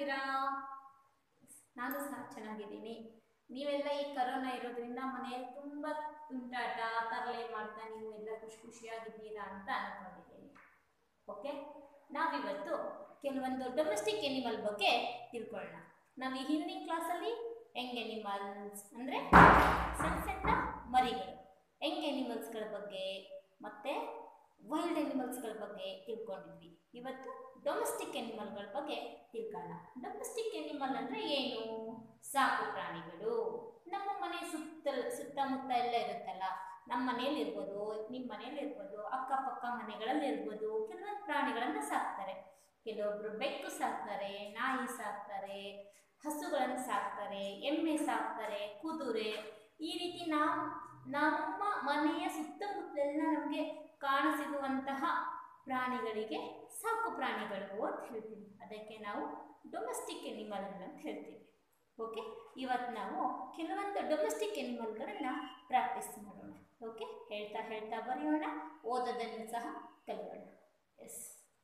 ಹೇಗಿದ್ದೀರಾ ನಾನು ಸಹ ಚೆನ್ನಾಗಿದ್ದೀನಿ ನೀವೆಲ್ಲ ಈ ಕರೋನಾ ಇರೋದ್ರಿಂದ ಮನೆಯಲ್ಲಿ ತುಂಬ ತುಂಟಾಟ ತರಲೆ ಮಾಡ್ತಾ ನೀವು ಎಲ್ಲ ಖುಷಿ ಖುಷಿಯಾಗಿದ್ದೀರಾ ಅಂತ ಅನ್ಕೊಂಡಿದ್ದೀನಿ ಓಕೆ ನಾವಿವತ್ತು ಕೆಲವೊಂದು ಡೊಮೆಸ್ಟಿಕ್ ಎನಿಮಲ್ ಬಗ್ಗೆ ತಿಳ್ಕೊಳ್ಳೋಣ ನಾವು ಈ ಹಿಂದಿನ ಕ್ಲಾಸಲ್ಲಿ ಯಂಗ್ ಎನಿಮಲ್ಸ್ ಅಂದರೆ ಸಣ್ಣ ಸಣ್ಣ ಮರಿಗಳು ಯಂಗ್ ಎನಿಮಲ್ಸ್ಗಳ ಬಗ್ಗೆ ಮತ್ತು ವೈಲ್ಡ್ ಎನಿಮಲ್ಸ್ಗಳ ಬಗ್ಗೆ ತಿಳ್ಕೊಂಡಿದ್ವಿ ಇವತ್ತು ಡೊಮೆಸ್ಟಿಕ್ ಎನಿಮಲ್ಗಳ ಬಗ್ಗೆ ತಿಳ್ಕೊಳ್ಳೋಣ ಡೊಮೆಸ್ಟಿಕ್ ಎನಿಮಲ್ ಅಂದರೆ ಏನು ಸಾಕು ಪ್ರಾಣಿಗಳು ನಮ್ಮ ಮನೆ ಸುತ್ತ ಸುತ್ತಮುತ್ತ ಎಲ್ಲ ಇರುತ್ತಲ್ಲ ನಮ್ಮ ಮನೇಲಿ ಇರ್ಬೋದು ನಿಮ್ಮ ಮನೇಲಿ ಇರ್ಬೋದು ಅಕ್ಕಪಕ್ಕ ಮನೆಗಳಲ್ಲಿ ಇರ್ಬೋದು ಕೆಲವೊಂದು ಪ್ರಾಣಿಗಳನ್ನು ಸಾಕ್ತಾರೆ ಕೆಲವೊಬ್ರು ಬೆಕ್ಕು ಸಾಕ್ತಾರೆ ನಾಯಿ ಸಾಕ್ತಾರೆ ಹಸುಗಳನ್ನು ಸಾಕ್ತಾರೆ ಎಮ್ಮೆ ಸಾಕ್ತಾರೆ ಕುದುರೆ ಈ ರೀತಿ ನಾವು ನಮ್ಮ ಮನೆಯ ಸುತ್ತಮುತ್ತಲೆಲ್ಲ ನಮಗೆ ಕಾಣಸಿಗುವಂತಹ ಪ್ರಾಣಿಗಳಿಗೆ ಸಾಕು ಪ್ರಾಣಿಗಳು ಅಂತ ಹೇಳ್ತೀವಿ ಅದಕ್ಕೆ ನಾವು ಡೊಮೆಸ್ಟಿಕ್ ಎನಿಮಲ್ ಅಂತ ಹೇಳ್ತೀವಿ ಓಕೆ ಇವತ್ತು ನಾವು ಕೆಲವೊಂದು ಡೊಮೆಸ್ಟಿಕ್ ಎನಿಮಲ್ಗಳನ್ನು ಪ್ರಾಕ್ಟೀಸ್ ಮಾಡೋಣ ಓಕೆ ಹೇಳ್ತಾ ಹೇಳ್ತಾ ಬರೆಯೋಣ ಓದೋದನ್ನು ಸಹ ಕಲಿಯೋಣ yes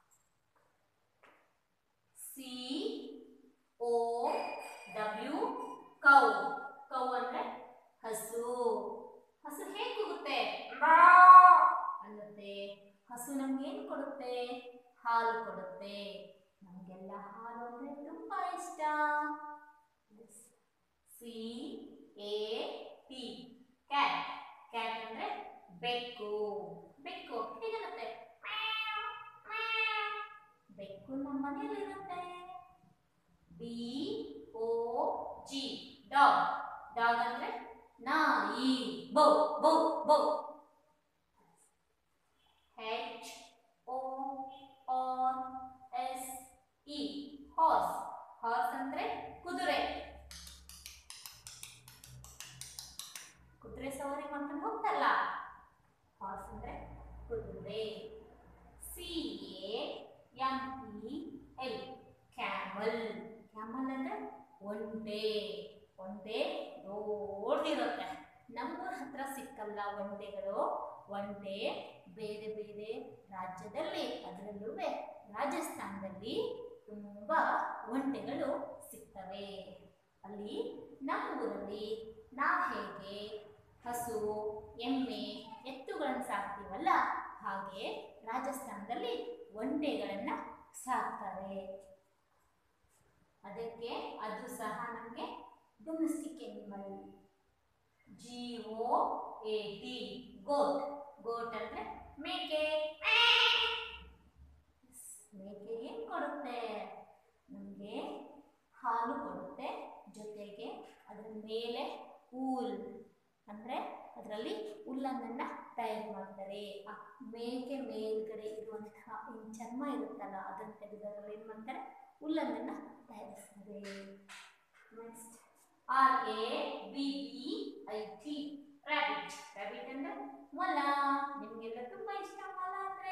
C O W cow cow ಅಂದರೆ ಹಸು ಹಸು ಹೇಗೆ ಕೂಗುತ್ತೆ ಅನ್ನುತ್ತೆ ಹಸು ನಮ್ಗೆ ಏನು ಕೊಡುತ್ತೆ ಹಾಲು ಕೊಡುತ್ತೆ ನಮಗೆಲ್ಲ ಹಾಲು ಅಂದರೆ ತುಂಬ ಇಷ್ಟ C A T cat cat ಅಂದರೆ ಬೆಕ್ಕು ಬೆಕ್ಕು ಹೇಗಿರುತ್ತೆ ಬೆಕ್ಕು ನಮ್ಮ ಮನೆಯಲ್ಲಿ ಇರುತ್ತೆ D O G dog dog ಅಂದ್ರೆ ನಾಯಿ bow bow bow H O R S E horse horse ಅಂದ್ರೆ ಕುದುರೆ ಕುದುರೆ ಸವಾರಿ ಮಾಡ್ಕೊಂಡು ಹೋಗ್ತಲ್ಲ ಹಾರ್ಸ್ ಅಂದ್ರೆ ಕುದುರೆ C A M E L camel camel ಅಂದ್ರೆ ಒಂಟೆ ಒಂಟೆ ದೊಡ್ಡಿರುತ್ತೆ ನಮ್ಮೂರ ಹತ್ರ ಸಿಕ್ಕಲ್ಲ ಒಂಟೆಗಳು ಒಂಟೆ ಬೇರೆ ಬೇರೆ ರಾಜ್ಯದಲ್ಲಿ ಅದರಲ್ಲೂ ರಾಜಸ್ಥಾನದಲ್ಲಿ ತುಂಬ ಒಂಟೆಗಳು ಸಿಗ್ತವೆ ಅಲ್ಲಿ ನಮ್ಮ ಊರಲ್ಲಿ ನಾವು ಹೇಗೆ ಹಸು ಎಮ್ಮೆ ಎತ್ತುಗಳನ್ನು ಸಾಕ್ತೀವಲ್ಲ ಹಾಗೆ ರಾಜಸ್ಥಾನದಲ್ಲಿ ಒಂಟೆಗಳನ್ನು ಸಾಕ್ತಾರೆ ಅದಕ್ಕೆ ಅದು ಸಹ ನಮಗೆ domestic animal G O A T goat goat ಅಂದ್ರೆ ಮೇಕೆ ಮೇಕೆ ಏನು ಕೊಡುತ್ತೆ ನಮಗೆ ಹಾಲು ಕೊಡುತ್ತೆ ಜೊತೆಗೆ ಅದರ ಮೇಲೆ ಊಲ್ ಅಂದರೆ ಅದರಲ್ಲಿ ಹುಲ್ಲನ್ನು ತಯಾರು ಮಾಡ್ತಾರೆ ಆ ಮೇಕೆ ಮೇಲ್ಗಡೆ ಇರುವಂತಹ ಏನು ಚರ್ಮ ಇರುತ್ತಲ್ಲ ಅದನ್ನು ತೆಗೆದು ಅದರಲ್ಲಿ ಏನು ಮಾಡ್ತಾರೆ ಹುಲ್ಲನ್ನು ತಯಾರಿಸ್ತಾರೆ next R A B E I T rabbit rabbit ಅಂದರೆ ಮೊಲ ನಿಮಗೆಲ್ಲ ತುಂಬ ಇಷ್ಟ ಮೊಲ ಅಂದರೆ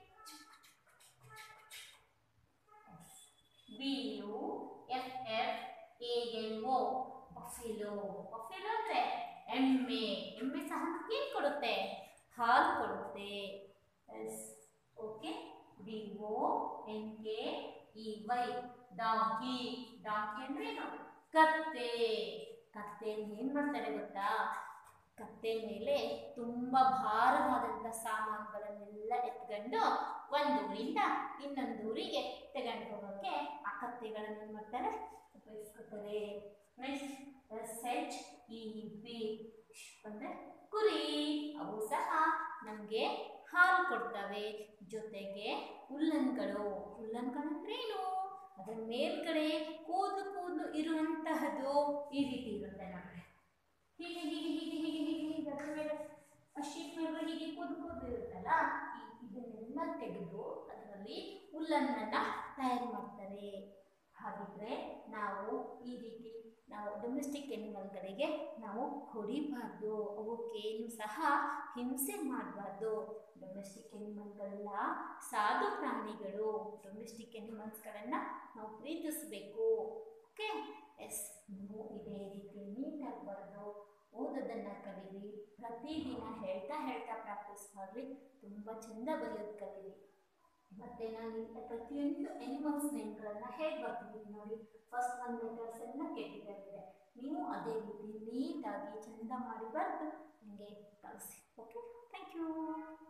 B U F F A L O buffalo buffalo ಅಂದರೆ ಎಮ್ಮೆ ಎಮ್ಮೆ ಸಹ ಏನು ಕೊಡುತ್ತೆ ಹಾಲು ಕೊಡುತ್ತೆ yes okay D O N K E Y donkey donkey ಅಂದ್ರೆ ಏನು ಕತ್ತೆ ಕತ್ತೆಯಲ್ಲಿ ಏನು ಮಾಡ್ತಾರೆ ಗೊತ್ತಾ ಕತ್ತೆ ಮೇಲೆ ತುಂಬ ಭಾರವಾದಂಥ ಸಾಮಾನುಗಳನ್ನೆಲ್ಲ ಎತ್ಕೊಂಡು ಒಂದು ಊರಿಂದ ಇನ್ನೊಂದು ಊರಿಗೆ ತಗೊಂಡು ಹೋಗೋಕ್ಕೆ ಆ ಕತ್ತೆಗಳನ್ನು ಏನು ಮಾಡ್ತಾರೆ ಉಪಯೋಗಿಸ್ಕೊತಾರೆ next S H E P ಅಂದರೆ ಕುರಿ ಅವು ಸಹ ನಮಗೆ ಹಾಲು ಕೊಡ್ತವೆ ಜೊತೆಗೆ ಹುಲ್ಲನ್ಗಳು ಹುಲ್ಲನ್ಗಳು ಅಂದ್ರೇನು ಅದರ ಮೇಲ್ಗಡೆ ಕೂದಲು ಕೂದಲು ಇರುವಂತಹದ್ದು ಈ ರೀತಿ ಇರುತ್ತೆ ನಮಗೆ ಹೀಗೆ ಹೀಗೆ ಹೀಗೆ ಹೀಗೆ ಹೀಗೆ ಹೀಗೆ ಅದರ ಮೇಲೆ ಶೀಟ್ ಮೇಲೆ ಹೀಗೆ ಕೂದಲು ಕೂದಲು ಇರುತ್ತಲ್ಲ ಈ- ಇದನ್ನೆಲ್ಲ ತೆಗೆದು ಅದರಲ್ಲಿ ಹುಲ್ಲನ್ನ ತಯಾರು ಮಾಡ್ತಾರೆ ಹಾಗಿದ್ರೆ ನಾವು ಈ ರೀತಿ ನಾವು ಡೊಮೆಸ್ಟಿಕ್ ಎನಿಮಲ್ಗಳಿಗೆ ನಾವು ಹೊಡಿಬಾರ್ದು ಅವಕ್ಕೇನು ಸಹ ಹಿಂಸೆ ಮಾಡಬಾರ್ದು ಡೊಮೆಸ್ಟಿಕ್ ಎನಿಮಲ್ಗಳೆಲ್ಲ ಸಾಧು ಪ್ರಾಣಿಗಳು ಡೊಮೆಸ್ಟಿಕ್ ಎನಿಮಲ್ಸ್ಗಳನ್ನು ನಾವು ಪ್ರೀತಿಸಬೇಕು ಓಕೆ ಎಸ್ ನೀವು ಇದೇ ರೀತಿ ನೀಟಾಗಿ ಬರೆದು ಓದೋದನ್ನು ಕಲೀರಿ ಪ್ರತಿದಿನ ಹೇಳ್ತಾ ಹೇಳ್ತಾ ಪ್ರಾಕ್ಟೀಸ್ ಮಾಡಿರಿ ತುಂಬ ಚೆಂದ ಬರೆಯೋದು ಕಲೀರಿ ಮತ್ತೆ ನಾನು ಇಲ್ಲಿ ಪ್ರತಿಯೊಂದು ಎನಿಮಲ್ಸ್ ನೇಮ್ಗಳನ್ನು ಹೇಗೆ ಬರ್ತಿದ್ದೀನಿ ನೋಡಿ ಫಸ್ಟ್ ಒಂದು ಲೆಟರ್ಸ್ ಎಲ್ಲ ಕೆಟ್ಟಿದೆ ನೀವು ಅದೇ ರೀತಿ ನೀಟಾಗಿ ಚಂದ ಮಾಡಿ ಬರೆದು ನನಗೆ ಕಳಿಸಿ ಓಕೆ ಥ್ಯಾಂಕ್ ಯು